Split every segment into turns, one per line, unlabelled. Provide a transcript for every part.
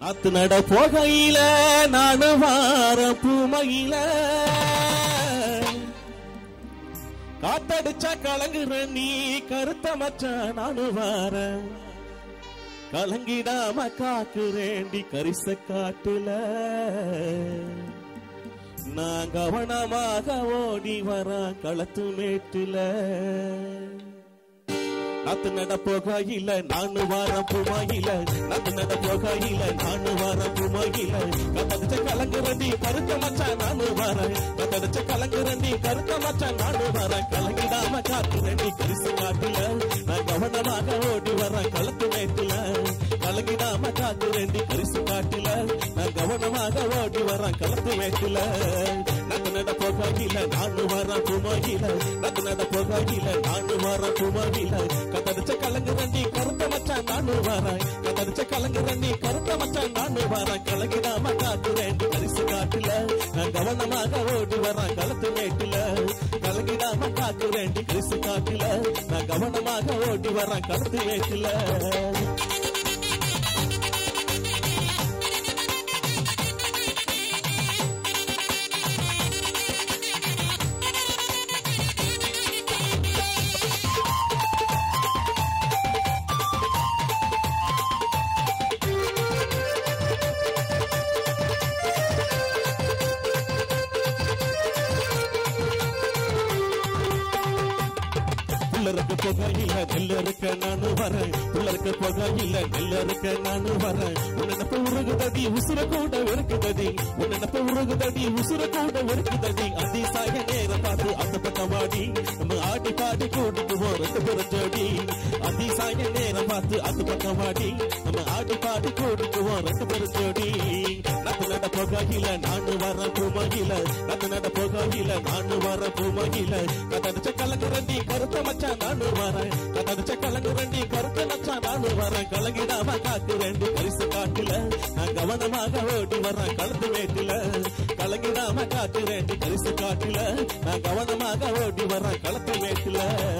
அத்து நட போகையில நானு வார பூமையில காத்தடிச்சா கலங்குற நீ கருத்த மச்சான் நானு வார கலங்கிடாம காக்குறேண்டி கரிச காட்டுல நான் கவனமாக ஓடி வர களத்து மேட்டுல நாத்து நட போகையில நானு வாரம் புமாயில நாத்து நட போகையில நானு வாரம் புமாயில கத்தடிச்ச கலங்குறண்டி கருத்த மச்சான் நானு வரேன் கத்தடிச்ச கலங்குறண்டி கருத்த மச்சான் நானு வரேன் கலங்கிடாம காட்டுறண்டி கரிசு காட்டுல நான் கவனமாக ஓடி வரேன் களத்து மேட்டுல கலங்கிடாம காட்டுறண்டி கரிசு காட்டுல நான் கவனமாக ஓடி வரேன் களத்து மேட்டுல நட்டு நட போகையில நானு வரேன் புமாயில நட்டு நட போகையில நானு வரேன் புமாயில கத்தடிச்ச கலங்கு ரண்டி கருத்த மச்சான் நானு வரேன் கத்தடிச்ச கலங்கு ரண்டி கருத்த மச்சான் நானு வரேன் கலங்கிடாம காட்டு ரெண்டு கரிசு காட்டுல நான் கவனமாக ஓடி வரேன் களத்து மேட்டுல கலங்கிடாம காட்டு ரெண்டு கரிசு காட்டுல நான் கவனமாக ஓடி வரேன் களத்து மேட்டுல புள்ளருக்கு புகையில நெல் இருக்க நானு வரேன் புள்ளருக்கு புகையில நெல் இருக்க நானு வரேன் உன்னப்ப உருகுதடி உசுர கூட இருக்குதடி உன்னப்ப உருகுதடி உசுர கூட இருக்குதடி அதிசாய நேரம் பார்த்து அந்த பக்கம் வாடி நம்ம ஆடி பாடி கூட்டிக்குவோம் ரெண்டு பேரும் ஜோடி அதிசாய நேரம் பார்த்து அந்த பக்கம் வாடி நம்ம ஆடி பாடி கூட்டிக்குவோம் ரெண்டு பேரும் ஜோடி நட்டு நட புகையில நானு வர பூமகில நட்டு நட புகையில நானு வர பூமகில கதடிச்ச கலங்குறண்டி கருத்த மச்சான் நானு வரேன் கதடிச்ச கலங்குறண்டி கருத்த மச்சான் நானு வரேன் கலங்கிடாம காட்டு ரெண்டு பரிசு காட்டுல நான் கவனமாக ஓடி வரேன் கழுத்து வேட்டுல கலங்கிடாம காட்டு ரெண்டு பரிசு காட்டுல நான் கவனமாக ஓடி வரேன் கழுத்து வேட்டுல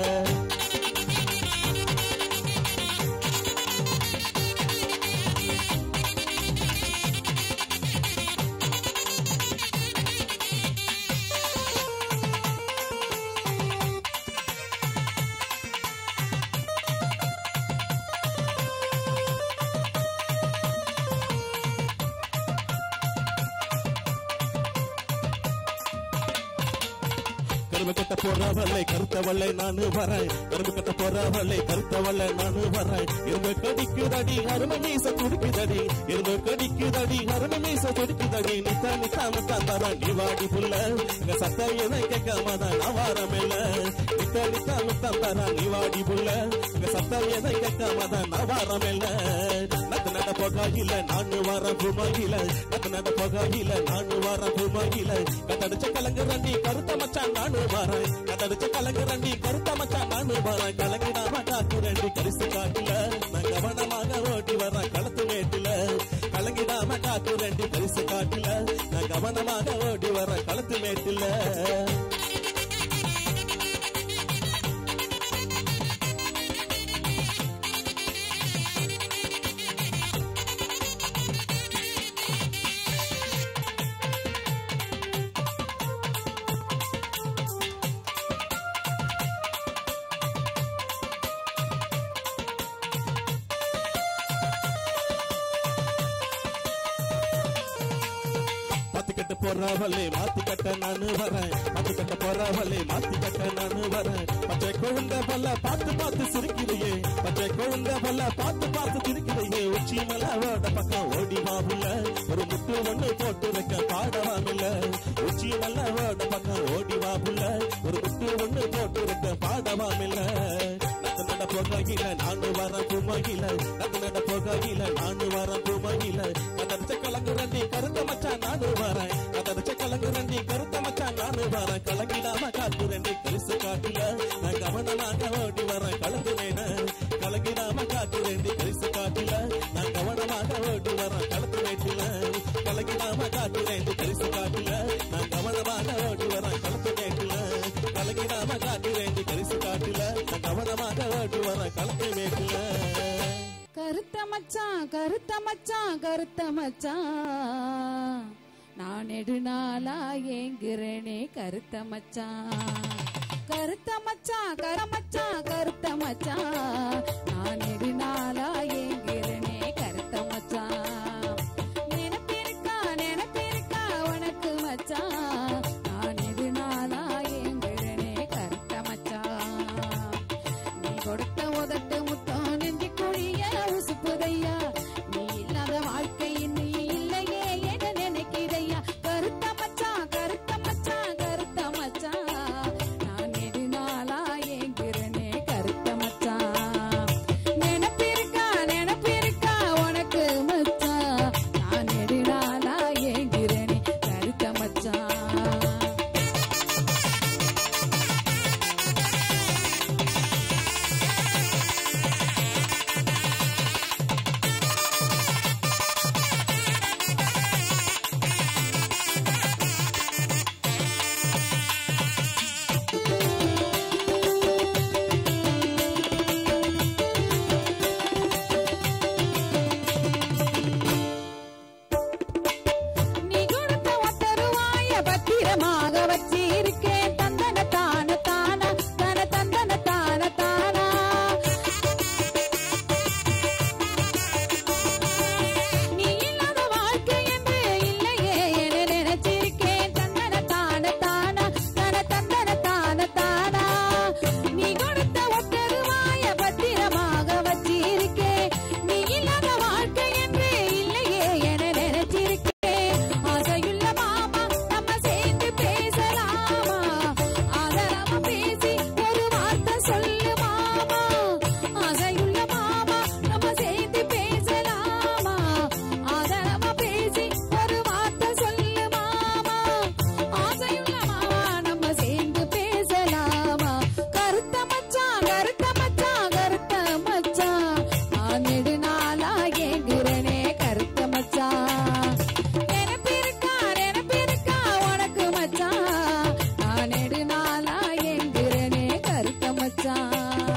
கரும்பு கட்ட போறவளை கருத்தவளை நானு வரேன் கரும்பு கட்ட போறவளை கருத்தவளை நானு வரேன் இரும்பு கடிக்குதடி அருமை மீச துடிக்குதடி இரும்பு கடிக்குதடி அருமை மீச துடிக்குதடி நித்தா நித்தா முத்தான் தரேன் நீ வாடி புள்ள எங்க சத்த எதை கேட்காம தான் நான் வாரமில்ல நித்தா நித்தா முத்தான் தரேன் நீ வாடி புள்ள எங்க சத்த எதை கேட்காம தான் நான் வாரமில்ல நத்து நட போகையில நானு வர பூமகில நத்து நட போகையில நானு வர பூமகில கத்தடிச்ச கலங்கு ரண்டி கருத்த மச்சான் நானு வரேன் கத்தடிச்ச கலங்கு ரண்டி கருத்த மச்சான் நானு வரேன் கலங்கிடாம காட்டு ரெண்டு கரிசு காட்டுல நான் கவனமாக ஓட்டி வரேன் களத்து மேட்டுல கலங்கிடாம காட்டு ரெண்டு கரிசு காட்டுல நான் கவனமாக ஓடி வரேன் களத்து மேட்டுல மாத்தி கட்ட போறவளே மாத்தி கட்ட நானு வரேன் மாத்தி கட்ட போறவளே மாத்தி கட்ட நானு வரேன் பச்சை குழந்தை பல்ல பார்த்து பார்த்து சிரிக்கிறையே பச்சை குழந்தை பல்ல பார்த்து பார்த்து சிரிக்கிறையே உச்சி மலவோட பக்கம் ஓடி வாவுல ஒரு முட்டு ஒண்ணு போட்டு வைக்க பாடவாமில்ல உச்சி மலவோட பக்கம் ஓடி வாவுல ஒரு முட்டு ஒண்ணு போட்டு வைக்க பாடவாமில்ல நத்து நட போகையில நானு வர பூமகில நத்து நட போகையில நானு வர பூமகில கதடிச்ச கலங்கு ரண்டி கருத்த மச்சான் நானு வரேன் கதடிச்ச கலங்கு ரண்டி கருத்த மச்சான் நானு வரேன் கலங்கிடாம காட்டு ரெண்டு கரிசு காட்டுல நான் கவனமாக ஓடி வரேன் கலந்து மேன கலங்கிடாம காட்டு ரெண்டு கரிசு காட்டுல நான் கவனமாக ஓடி வரேன் களத்து மேட்டுல கலங்கிடாம காட்டு ரெண்டு கரிசு காட்டுல நான் கவனமாக ஓடி வரேன் களத்து மேட்டுல கலங்கிடாம காட்டு ரெண்டு கரிசு காட்டுல நான் கவனமாக ஓடி வரேன் களத்து மேட்டுல
கருத்த மச்சான் கருத்த மச்சான் கருத்த மச்சான் நான் நெடுநாளா ஏங்குறேனே கருத்த மச்சான் கருத்த மச்சான் கர மச்சான் கருத்த மச்சான் நான் நெடுநாளா ஏங்குறேனே கருத்த மச்சான் நினைப்பிருக்கா நினைப்பிருக்கா உனக்கு மச்சான் நான் நெடுநாளா ஏங்குறேனே கருத்த மச்சான் நீ கொடுத்த உதட்டு முத்தம் நெஞ்சு குழிய உசுப்புதையா நீ இல்லாத வாழ்க்கை நீ இல்லையே என நினைக்கிறையா கருத்த மச்சான் கருத்த மச்சான் கருத்த மச்சான் நான் நெடுநாளா ஏங்குறனே கருத்த மச்சான் நினைப்பிருக்கா நினைப்பிருக்கா உனக்கு மச்சான் நான் நெடுநாளா ஏங்குறனே கருத்த மச்சான் நீ கொடுத்த ஒத்தருவாய பத்திரமாக வச்சிருக்கேன் தந்தன தான தானா தன தந்தன தான தானா நீ இல்லாத வாழ்க்கை என்று இல்லையே என நினைச்சிருக்கேன் தந்தன தான தானா தன தந்தன தான தானா நீ கொடுத்த ஒத்தருவாய பத்திரமாக வச்சிருக்கேன் நீ இல்லாத வாழ்க்கை என்று இல்லையே என நினைச்சிருக்கேன் ஆசையுள்ள மாமா நம்ம சேர்ந்து பேசலாமா ஆதரவா பேசி ஒரு வார்த்தை சொல்லு மாமா ஆசையுள்ள மாமா நம்ம சேர்ந்து பேசலாமா ஆதரவா பேசி ஒரு வார்த்தை சொல்லு மாமா ஆசையுள்ள மாமா நம்ம சேர்ந்து பேசலாமா கருத்த மச்சான் கருத்த மச்சான் கருத்த மச்சான் நான் நெடுநாளா ஏங்குறனே கருத்த மச்சான் நினைப்பிருக்கா நினைப்பிருக்கா உனக்கு மச்சான் நான் நெடுநாளா ஏங்குறனே கருத்த மச்சான்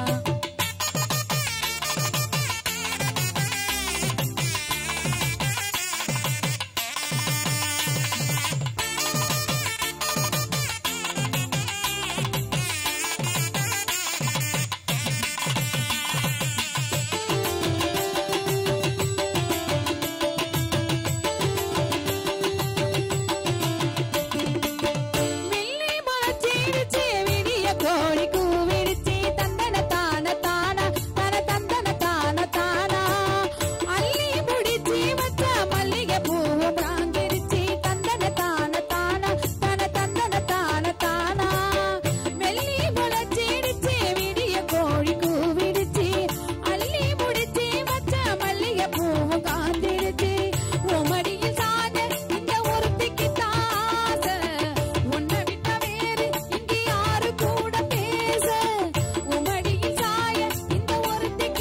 மில்லி முளைச்சிடுச்சு விடிய கோழி கூவிடுச்சு தந்தன தான தானா தன தந்தன தான தானா அள்ளி முடிச்சு வச்ச மல்லிகை பூவும் ராங்கிடுச்சு தந்தன தான தானா தன தந்தன தான தானா வெள்ளி முளைச்சிடுச்சு விடிய கோழி கூவிடுச்சு அள்ளி முடிச்சு வச்ச மல்லிகை பூவும் காந்திடுச்சு உமடியில் சாஞ்ச இந்த ஒருத்திக்கு தாச உன்னை விட்ட வேறு இங்கு யாரு கூட பேச உமடியில் சாய இந்த ஒருத்திக்கு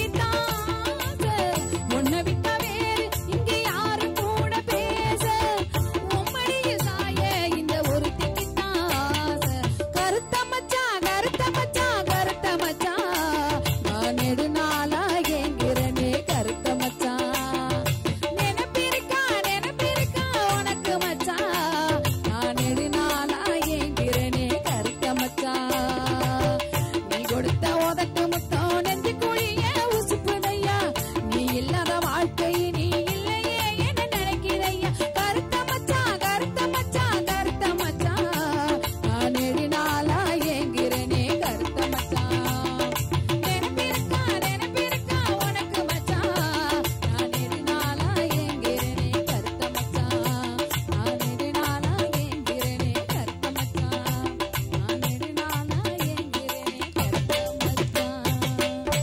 தாச உன்னை விட்ட வேறு இங்கு யாரு கூட பேச உம்மடியில் சாய இந்த ஒருத்திக்கு தாச கருத்த மச்சான் கருத்த மச்சான் கருத்த மச்சான் நான் நெடுநாளா ஏங்குறனே கருத்த மச்சான் நினைப்பிருக்கா நினைப்பிருக்கா உனக்கு மச்சான் நான் நெடுநாளா ஏங்குறனே கருத்த மச்சான் நீ கொடுத்த உதட்டு முத்தம் நெஞ்சு குழிய உசுப்புதையா நீ இல்லாத வாழ்க்கை நீ இல்லையே என்ன நினைக்கிறையா கருத்த மச்சான் கருத்த மச்சான் கருத்த மச்சான் நான் நெடுநாளா ஏங்குறனே கருத்த மச்சான் நினைப்பிருக்கா நினைப்பிருக்கா உனக்கு மச்சான் நான் நெடுநாளா ஏங்குறனே கருத்த மச்சான் நான் நெடுநாளா ஏங்குறனே கருத்த மச்சான் நான் நெடுநாளா ஏங்குறனே கருத்த மச்சான்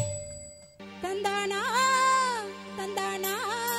தந்தானா தந்தானா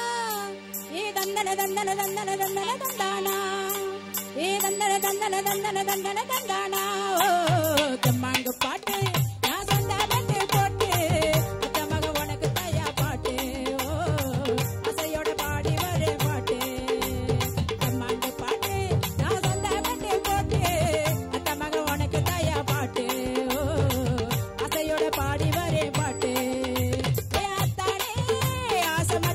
ஏ தந்தன தந்தன தந்தன தந்தன தந்தானா ஏ தந்தன தந்தன தந்தன தந்தன தந்தானா ஓ தம்மாங்கு பாட்டு நான் சொந்த பாட்டு போட்டு அத்த மக உனக்கு தயா பாட்டு ஓ அசையோட பாடி வரே பாட்டு தம்மாங்கு பாட்டு நான் சொந்த பாட்டு போட்டு அத்த மக உனக்கு தயா பாட்டு ஓ அசையோட பாடி வரே பாட்டு ஏ அத்தானே ஆசை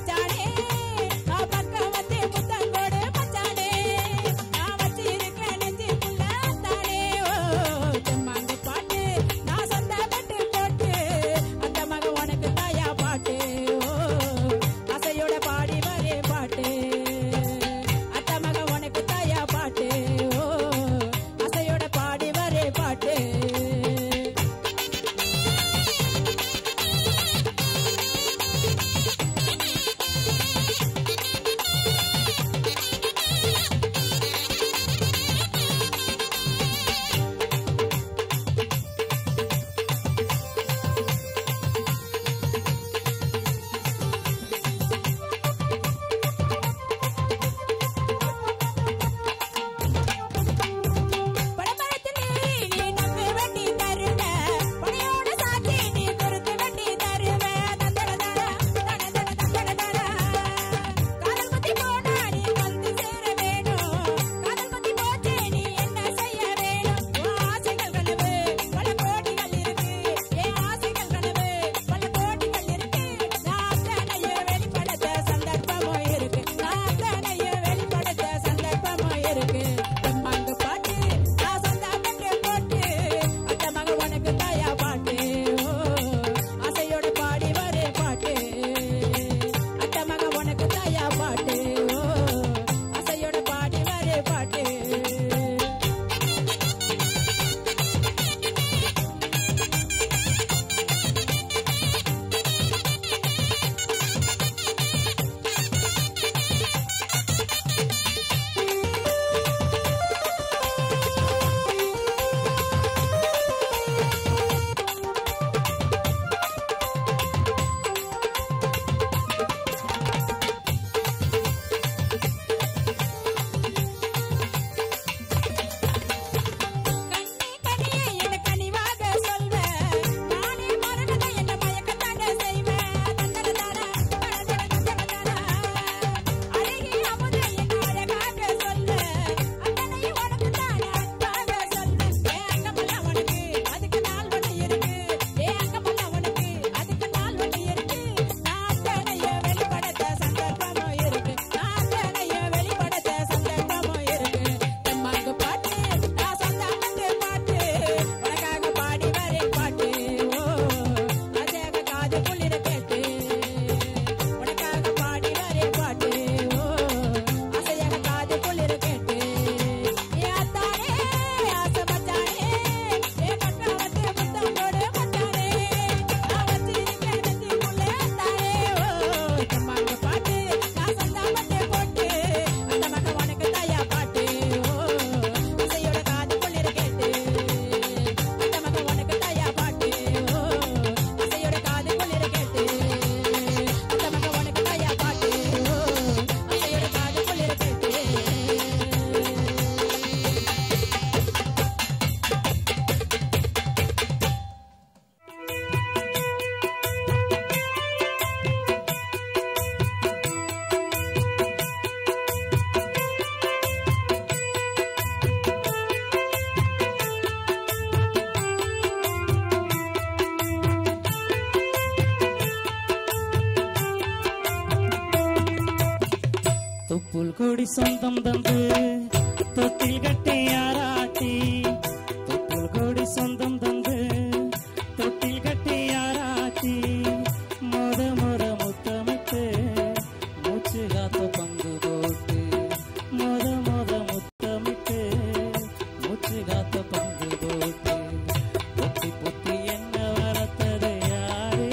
தொப்புள் கொடி சொந்தம் தந்து தொட்டில் கட்டி யாராட்டி தொப்புள் கொடி சொந்தம் தந்து தொட்டில் கட்டி யாராட்டி முத முத முத்தமிட்டு மூச்சு காத்த பங்கு போட்டு முத முத முத்தமிட்டு மூச்சு காத்த பங்கு போட்டு பொத்தி பொத்தி என்ன வளர்த்தது யாரு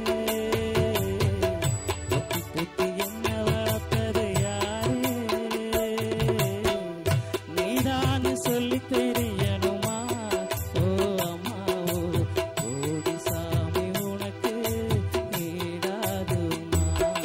பொத்தி பொத்தி என்ன வளர்த்தது யாரு நீதான் சொல்லி தெரியணுமா ஓ அம்மா ஓ கோடி சாமி உனக்கு ஈடாகுமா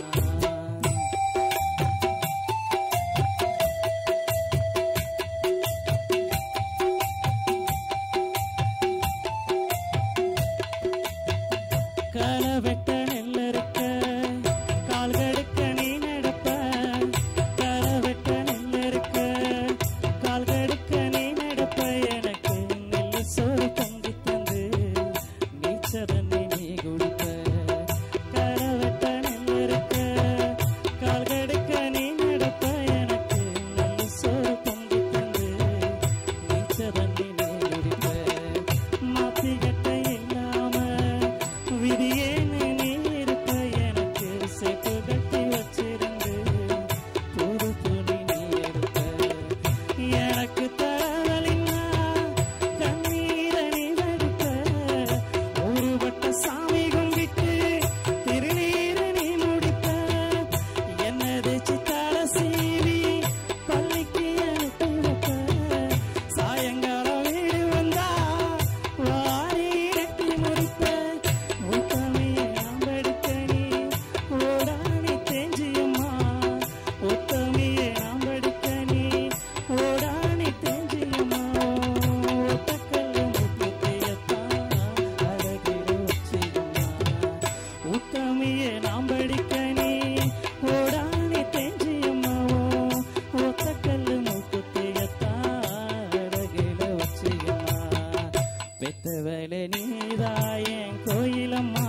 களை வெட்ட நெல் இருக்க கால் கடுக்க நீ நடப்ப களை வெட்ட நெல் இருக்க கால் கடுக்க நீ நடப்ப எனக்கு நெல் சோறு பொங்கி தந்து நீச்சதண்ணி நீ குடிப்ப களை வெட்ட நெல் இருக்க கால் கடுக்க நீ நடப்ப எனக்கு நெல் சோறு பொங்கி தந்து நீச்சதண்ணி நீ குடிப்ப மாத்தி கட்ட இல்லாம விதியேன்னு நீ இருக்க எனக்கு சேப்பு கட்டி வச்சிருந்து புது துணி நீ எடுப்ப எனக்கு தரவலின்னா கண்ணீர நீ வடிப்ப ஒரு வட்ட சாமி கும்பிட்டு திருநீர நீ முடிப்ப என்னது சித்தால சீவி பள்ளிக்கு அனுப்பி வைப்ப சாயங்காலம் வீடு வந்தா வாரி கட்டி முடிப்ப உத்தமையை நாம்பெடுக்க நீ ஓடானி தேஞ்சியம்மா உத்தமையை நாம்பெடுக்க நீ ஓடானி தேஞ்சியம்மா ஒட்டக்கல்லு முத்துத்தையத்தான் அழகிடு வச்சியம்மா உத்தமையை நாம்படிக்க நீ ஓடானி தேஞ்சியம்மா ஒத்தக்கல்லு முத்துத்தையத்தான் அழகில வச்சியம்மா பெத்தவள நீதாயன் கோயிலம்மா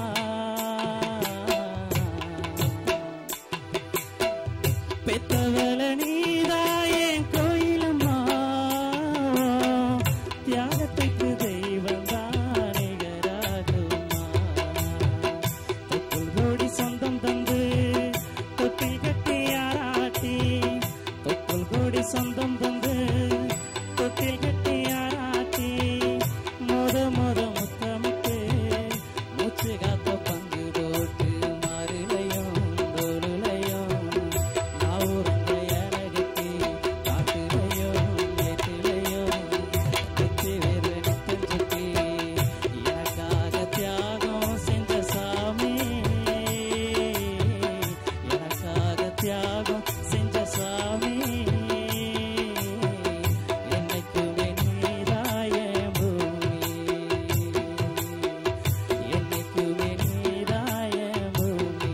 பெத்தவள நீதாயன் கோயிலம்மா தியாகத்துக்கு தெய்வம் தான் நிகராகுமா தொப்புள் கோடி சொந்தம் தந்து தொட்டில் கட்டி ஆராட்டி தொப்புள் கோடி சொந்தம் தந்து தொட்டில் கட்டி ஆராட்டி முத முத முத்தமிட்டு மூச்சு காத்த பங்கு போட்டு மாறுலையும் தோலுலையும் நாவூரங்க எனகட்டி காட்டுலையும் மேட்டிலையும் வெற்றி வேறு நித்தம் சுத்தி எனக்காக தியாகம் செஞ்ச சாமி எனக்காக தியாகம் செஞ்ச சாமி என்னைக்குமே நீதாய பூமி என்னைக்குமே நீதாய பூமி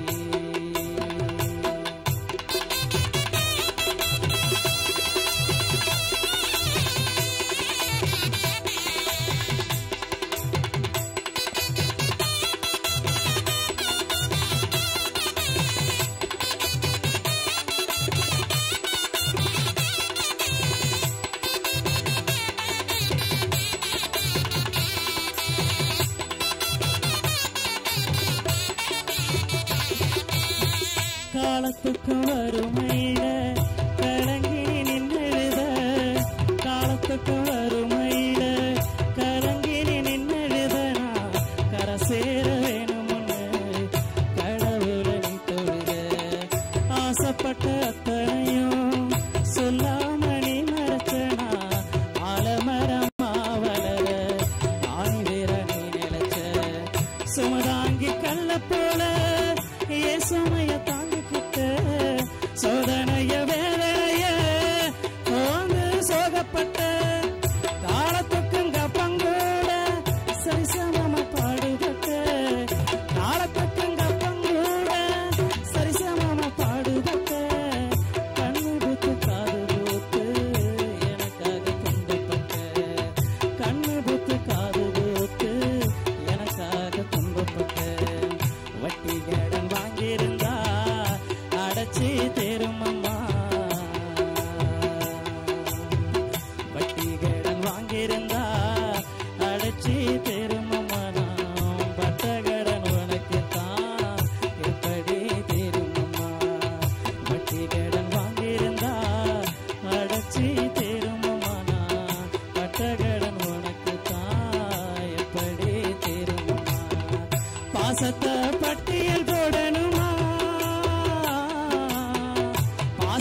காலத்துக்கு வறுமையில கலங்கி நின்னெழுத காலத்துக்கு வறுமையில கலங்கி நின்னெழுத நான் கரை சேர வேணும்னு கடவுளை நீ தொழுத ஆசைப்பட்ட அத்தனையும் சொல்லாம நீ மறைச்சனா ஆலமரமா வளர ஆணி வேற நீ நினைச்ச சுமதாங்கி கல்ல போல ஏ சுமைய தாங்கிக்கிட்ட சோதனைய வேதனைய ஓந்து சோகப்பட்ட காலத்துக்குங்க பங்கோட சரிசமமா பாடுபட்ட காலத்துக்குங்க பங்கோட சரிசமமா பாடுபட்ட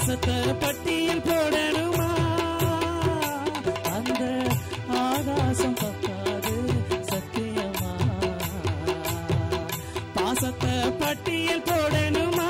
பாசத்தை பட்டியல் போடணுமா அந்த ஆகாசம் பத்தாது சத்தியமா பாசத்தை பட்டியல் போடணுமா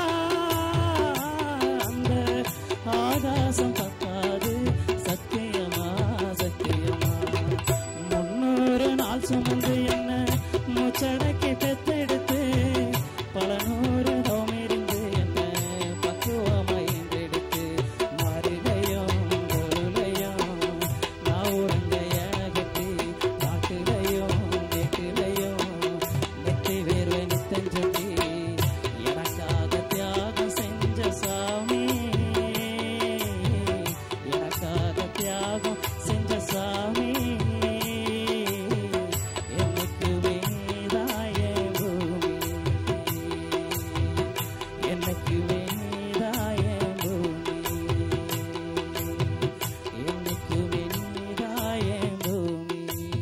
அந்த ஆகாசம் பத்தாது சத்தியமா சத்தியமா முன்னூறு நாள் சுமந்து என்ன மூச்சடக்கி பெத்தெடுத்து பல நூறு தோமிருந்து என்ன பக்குவமாய் எடுத்து மருகையும் பொருளையும் நான் உறங்க எனகட்டி நாட்டிலையும் வீட்டிலையும் நெத்தி வேர்வை நித்தஞ்சொட்டி எனக்காக தியாகம் செஞ்ச சாமி எனக்காக தியாகம் செஞ்ச சாமி எனக்கு வேதாய பூமி எனக்கு வேதாய பூமி எனக்கு வேதாய பூமி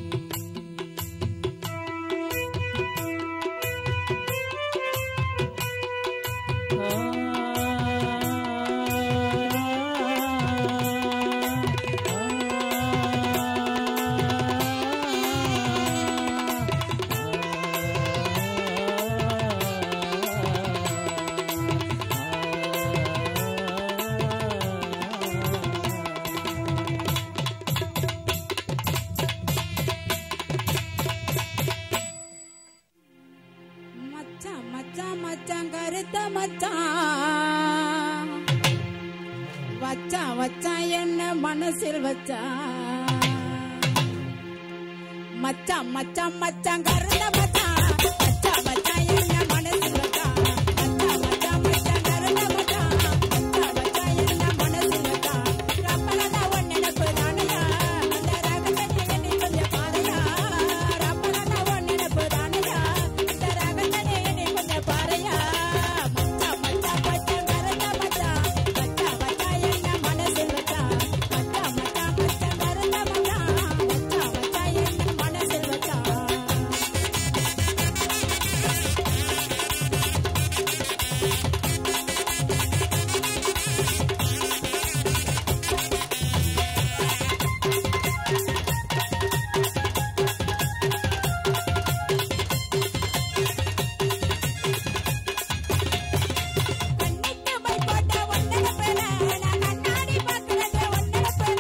மச்சான் மச்சான் மச்சான் கருத்த மச்சான் வச்சான் வச்சான் என்ன மனசில் வச்சான் மச்சான் மச்சான் மச்சான் கருத்த மச்சான் வச்சான் வச்சான் என்ன மனசில் வச்சான் மச்சான் மச்சான் மச்சான் கருத்த மச்சான் வச்சான் வச்சான் என்ன மனசில் வச்சான் ரப்பலடா உன் நினைப்பு தானையா அந்த ராகத்தை எண்ணி கொஞ்சம் பாதையா ரப்பலடா உன் நினைப்பு தானையா அந்த ராகத்தை எண்ணி கொஞ்சம் பாறையா மச்சான் மச்சான் மச்சான் கருத்த மச்சான் வச்சான் வச்சான் என்ன மனசில் வச்சான் மச்சான் மச்சான் மச்சான் கருத்த மச்சான் வச்சான் வச்சான் என்ன மனசில் வச்சான் கண்ணுக்கு மை போட்ட ஒன்னட பேல நான் கண்ணாடி பார்க்கறது ஒன்னட பேல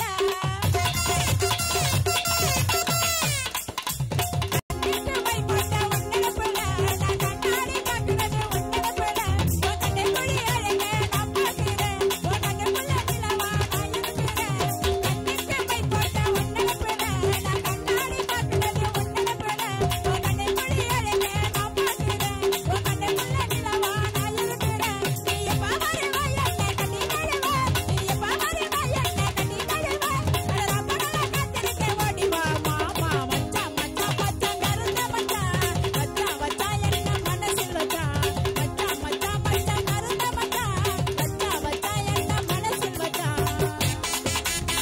கண்ணுக்கு மை போட்ட ஒன்னட பேல நான் கண்ணாடி பார்க்கறது ஒன்னட பேல உன் கண்ணுக்குள்ளே அழகே நான் பார்க்கிறேன் உன் கண்ணுக்குள்ள நிலவா நான் இருக்கிறேன் கண்ணுக்கு மை போட்ட ஒன்னட பேல நான் கண்ணாடி பார்க்கறது ஒன்னட பேல உன் கண்ணுக்குள்ளே அழகே நான் பார்க்கிறேன் உன் கண்ணுக்குள்ள நிலவா நான் இருக்கிறேன் நீ பாவரே வாயல்ல கட்டி நழுவ நீ பாவரே வாயல்ல கட்டி நழுவ அட ரப்படல காத்திருக்கே ஓடி வா மாமா மச்சான் மச்சான் மச்சான் கருந்த மச்சான் மச்சான் மச்சான் என்ன மனசில் வச்சான் மச்சான் மச்சான் மச்சான் கருந்த மச்சான் மச்சான் மச்சான் என்ன மனசில் வச்சான்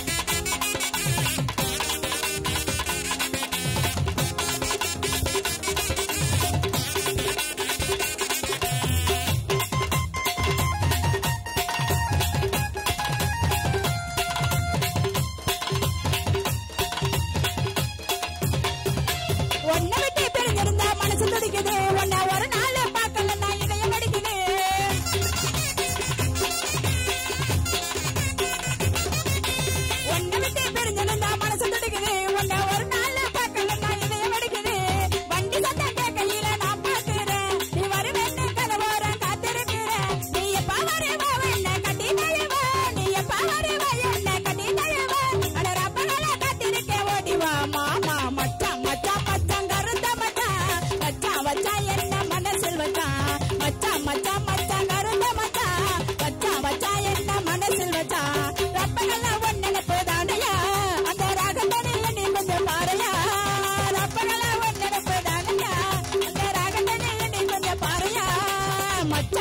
உன்னை விட்டு பிரிஞ்சிருந்தா மனசு துடிக்குது உன்னை ஒரு நாள் பார்க்கலன்னா இதயம் அடிக்குது உன்னை விட்டு பிரிஞ்சிருந்தா மனசு துடிக்குது உன்னை ஒரு நாள் பார்க்கலன்னா இதயம் அடிக்குது வண்டி சத்தம் கேட்கையில நான் பார்க்கிறேன் நீ வருவேன்னு கதவோரம் காத்திருக்கிறேன் நீ எப்ப வருவ என்ன கட்டி தழுவ நீ எப்ப வருவ என்ன கட்டி தழுவ அட ரப்பனால காத்திருக்கேன் ஓடி வா மாமா மச்சான் மச்சான் மச்சான் கருந்த மச்சான் மச்சான் வச்சான் என்ன மனசில் வச்சான் மச்சான் மச்சான் மச்சான் கருந்த மச்சான் வச்சான் வச்சான் என்ன மனசில் வச்சான் ரப்பனால ஒன் நினைப்பு தானையா அந்த ராகத்தோட நீ கொஞ்சம் பாறையா ரப்பனால ஒன் நினைப்பு தானையா அந்த ராகத்தோட நீ கொஞ்சம் பாறையா மச்சான்